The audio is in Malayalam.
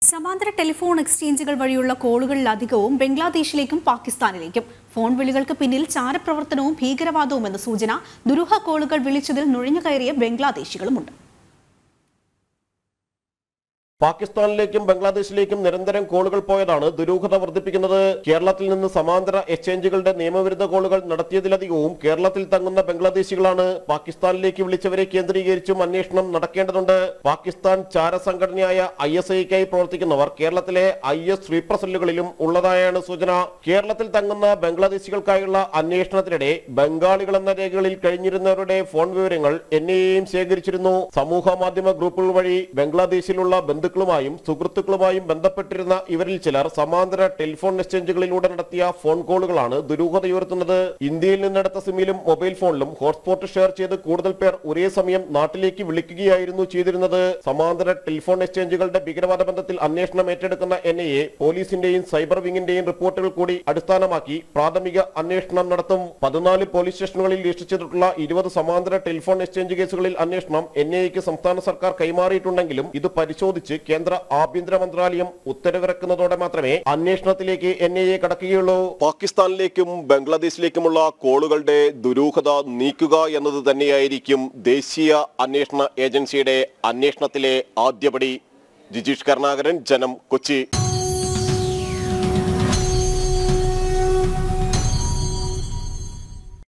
സമാന്തര ടെലിഫോൺ എക്സ്ചേഞ്ചുകൾ വഴിയുള്ള കോളുകളിലധികവും ബംഗ്ലാദേശിലേക്കും പാകിസ്ഥാനിലേക്കും ഫോൺ വിളികൾക്ക് പിന്നിൽ ചാരപ്രവർത്തനവും ഭീകരവാദവും എന്ന സൂചന ദുരൂഹ കോളുകൾ വിളിച്ചതിൽ നുഴഞ്ഞുകയറിയ ബംഗ്ലാദേശികളുമുണ്ട് പാകിസ്ഥാനിലേക്കും ബംഗ്ലാദേശിലേക്കും നിരന്തരം കോളുകൾ പോയതാണ് ദുരൂഹത വർദ്ധിപ്പിക്കുന്നത് കേരളത്തിൽ നിന്ന് സമാന്തര എക്സ്ചേഞ്ചുകളുടെ നിയമവിരുദ്ധ കോളുകൾ നടത്തിയതിലധികവും കേരളത്തിൽ തങ്ങുന്ന ബംഗ്ലാദേശികളാണ് പാകിസ്ഥാനിലേക്ക് വിളിച്ചവരെ കേന്ദ്രീകരിച്ചും അന്വേഷണം നടക്കേണ്ടതുണ്ട് പാകിസ്ഥാൻ ചാരസംഘടനയായ ഐ എസ് ഐക്കായി പ്രവർത്തിക്കുന്നവർ കേരളത്തിലെ ഐ എസ് സ്വീപ്പർ സെല്ലുകളിലും ഉള്ളതായാണ് സൂചന കേരളത്തിൽ തങ്ങുന്ന ബംഗ്ലാദേശികൾക്കായുള്ള അന്വേഷണത്തിനിടെ ബംഗാളികൾ എന്ന രേഖകളിൽ കഴിഞ്ഞിരുന്നവരുടെ ഫോൺ വിവരങ്ങൾ എൻ ഐയും ശേഖരിച്ചിരുന്നു സമൂഹ മാധ്യമ ഗ്രൂപ്പുകൾ വഴി ബംഗ്ലാദേശിലുള്ള ബന്ധുക്കളുമായും സുഹൃത്തുക്കളുമായും ബന്ധപ്പെട്ടിരുന്ന ഇവരിൽ ചിലർ സമാന്തര ടെലിഫോൺ എക്സ്ചേഞ്ചുകളിലൂടെ നടത്തിയ ഫോൺ കോളുകളാണ് ദുരൂഹതയുയർത്തുന്നത് ഇന്ത്യയിൽ നിന്നെടുത്ത സിമ്മിലും മൊബൈൽ ഫോണിലും ഹോട്ട്സ്പോട്ട് ഷെയർ ചെയ്ത് കൂടുതൽ പേർ ഒരേ സമയം നാട്ടിലേക്ക് വിളിക്കുകയായിരുന്നു ചെയ്തിരുന്നത് സമാന്തര ടെലിഫോൺ എക്സ്ചേഞ്ചുകളുടെ ഭീകരവാദ ബന്ധത്തിൽ അന്വേഷണം ഏറ്റെടുക്കുന്ന എൻ ഐ എ പോലീസിന്റെയും സൈബർ വിങ്ങിന്റെയും റിപ്പോർട്ടുകൾ കൂടി അടിസ്ഥാനമാക്കി പ്രാഥമിക അന്വേഷണം നടത്തും പതിനാല് പോലീസ് സ്റ്റേഷനുകളിൽ രജിസ്റ്റർ ഇരുപത് സമാന്തര ടെലിഫോൺ എക്സ്ചേഞ്ച് കേസുകളിൽ അന്വേഷണം എൻ ഐ എക്ക് സംസ്ഥാന സർക്കാർ കൈമാറിയിട്ടുണ്ടെങ്കിലും ഇത് പരിശോധിച്ച് കേന്ദ്ര ആഭ്യന്തര മന്ത്രാലയം ഉത്തരവിറക്കുന്നതോടെ മാത്രമേ അന്വേഷണത്തിലേക്ക് എൻ ഐ എ കടക്കുകയുള്ളൂ പാകിസ്ഥാനിലേക്കും ബംഗ്ലാദേശിലേക്കുമുള്ള കോളുകളുടെ ദുരൂഹത നീക്കുക എന്നത് തന്നെയായിരിക്കും ദേശീയ അന്വേഷണ ഏജൻസിയുടെ അന്വേഷണത്തിലെ ആദ്യപടി ജിജീഷ് കരുണാകരൻ ജനം കൊച്ചി